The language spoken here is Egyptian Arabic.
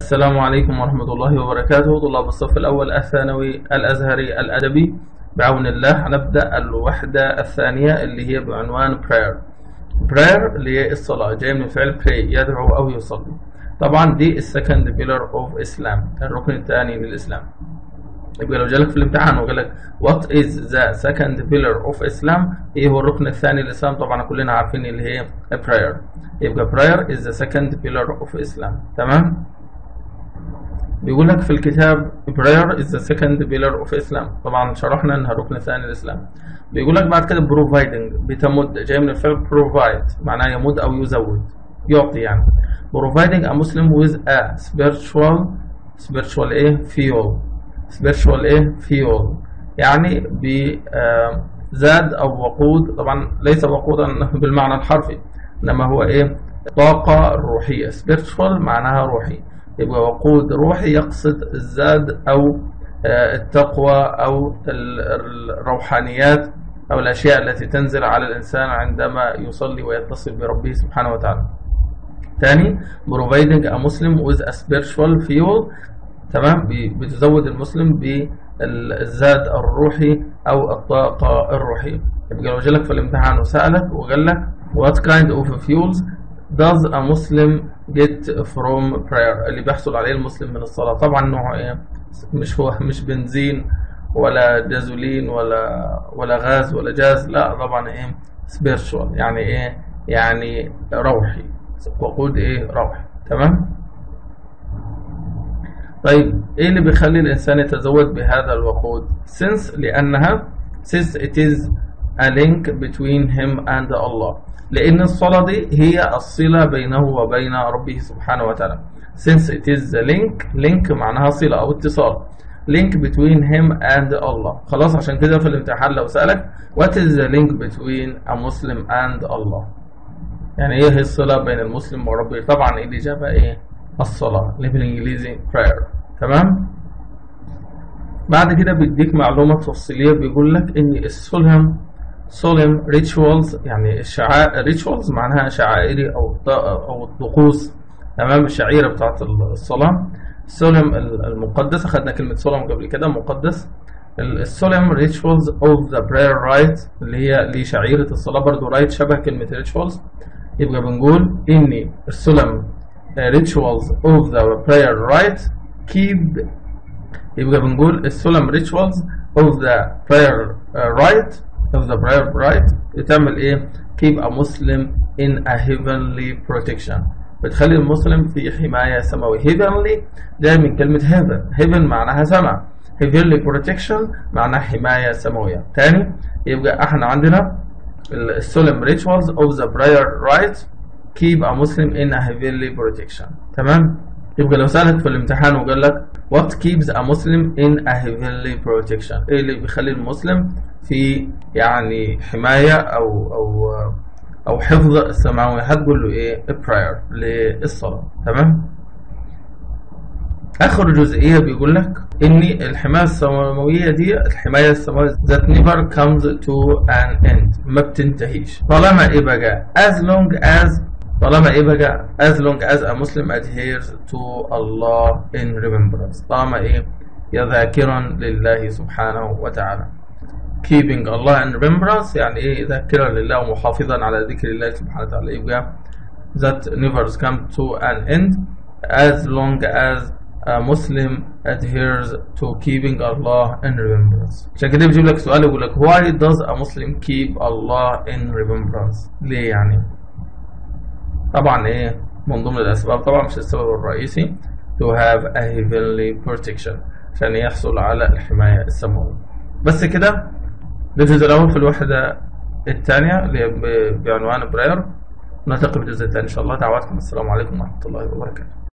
السلام عليكم ورحمة الله وبركاته طلاب الصف الأول الثانوي الأزهري الأدبي بعون الله هنبدأ الوحدة الثانية اللي هي بعنوان prayer prayer اللي هي الصلاة جاي من فعل pray يدعو أو يصلي طبعا دي السكند pillar of Islam الركن الثاني للإسلام يبقى لو جالك في الامتحان وقال لك what is the second pillar of Islam ايه هو الركن الثاني للإسلام طبعا كلنا عارفين اللي هي prayer يبقى prayer is the second pillar of Islam تمام بيقول لك في الكتاب prayer is the second pillar of Islam طبعا شرحنا انها ركن ثاني للإسلام بيقول لك بعد كده providing بتمد جاي من الفعل provide معناه يمد أو يزود يعطي يعني providing a Muslim with a spiritual spiritual ايه fuel spiritual ايه fuel يعني بزاد او وقود طبعا ليس وقودا بالمعنى الحرفي انما هو ايه طاقة روحية spiritual معناها روحي يبقى وقود روحي يقصد الزاد او التقوى او الروحانيات او الاشياء التي تنزل على الانسان عندما يصلي ويتصل بربه سبحانه وتعالى ثاني providing a Muslim with a spiritual fuel تمام بتزود المسلم بالزاد الروحي او الطاقه الروحيه يبقى لو جالك في الامتحان وسالك وقال لك what kind of fuels does a Muslim get from prayer اللي بيحصل عليه المسلم من الصلاه طبعا نوعه ايه مش هو مش بنزين ولا جازولين ولا ولا غاز ولا جاز لا طبعا ايه spiritual يعني ايه يعني روحي وقود ايه روحي تمام طيب ايه اللي بيخلي الانسان يتزود بهذا الوقود since لانها since it is a link between him and Allah لان الصلاة دي هي الصلة بينه وبين ربه سبحانه وتعالى since it is a link link معناها صلة او اتصال link between him and Allah خلاص عشان كده في الامتحان لو سألك what is the link between a Muslim and Allah يعني ايه هي الصلة بين المسلم وربه طبعا ايه الإجابة ايه الصلاة اللي بالإنجليزي prayer تمام بعد كده بيديك معلومة تفصيلية بيقول لك إن السلم سلم rituals يعني الشعائر rituals معناها شعائري أو أو الطقوس تمام الشعيرة بتاعت الصلاة السلم المقدس أخدنا كلمة سلم قبل كده مقدس السلم rituals of the prayer rite اللي هي لشعيرة الصلاة برضو right شبه كلمة rituals يبقى بنقول إن السلم rituals of the prayer rite keep يبقى بنقول السلم rituals of the prayer rite of the prayer rite بتعمل ايه keep a Muslim in a heavenly protection بتخلي المسلم في حماية سماوية heavenly جاي من كلمة heaven heaven معناها سماء heavenly protection معناها حماية سماوية تاني يبقى احنا عندنا السلم rituals of the prayer rite keep a Muslim in a heavenly protection تمام يبقى لو سألك في الامتحان وقال لك what keeps a Muslim in a heavenly protection ايه اللي بيخلي المسلم في يعني حماية او او او حفظ السماوي هتقول له ايه prayer للصلاة تمام اخر جزئية بيقول لك ان الحماية السماوية دي الحماية السماوية that never comes to an end ما بتنتهيش طالما ايه بقى as long as طالما ايه بقى as long as a Muslim adheres to Allah in remembrance طالما ايه يذاكرا لله سبحانه وتعالى keeping Allah in remembrance يعني ايه ذاكرا لله ومحافظا على ذكر الله سبحانه وتعالى يبقى that never come to an end as long as a Muslim adheres to keeping Allah in remembrance عشان كده بيجيب لك سؤال يقول لك why does a Muslim keep Allah in remembrance ليه يعني طبعا ايه من ضمن الاسباب طبعا مش السبب الرئيسي to have a heavenly protection عشان يحصل على الحماية السماوية بس كده ده الجزء الاول في الوحدة الثانية اللي هي بعنوان براير نلتقي في الجزء الثاني ان شاء الله دعواتكم السلام عليكم ورحمة الله وبركاته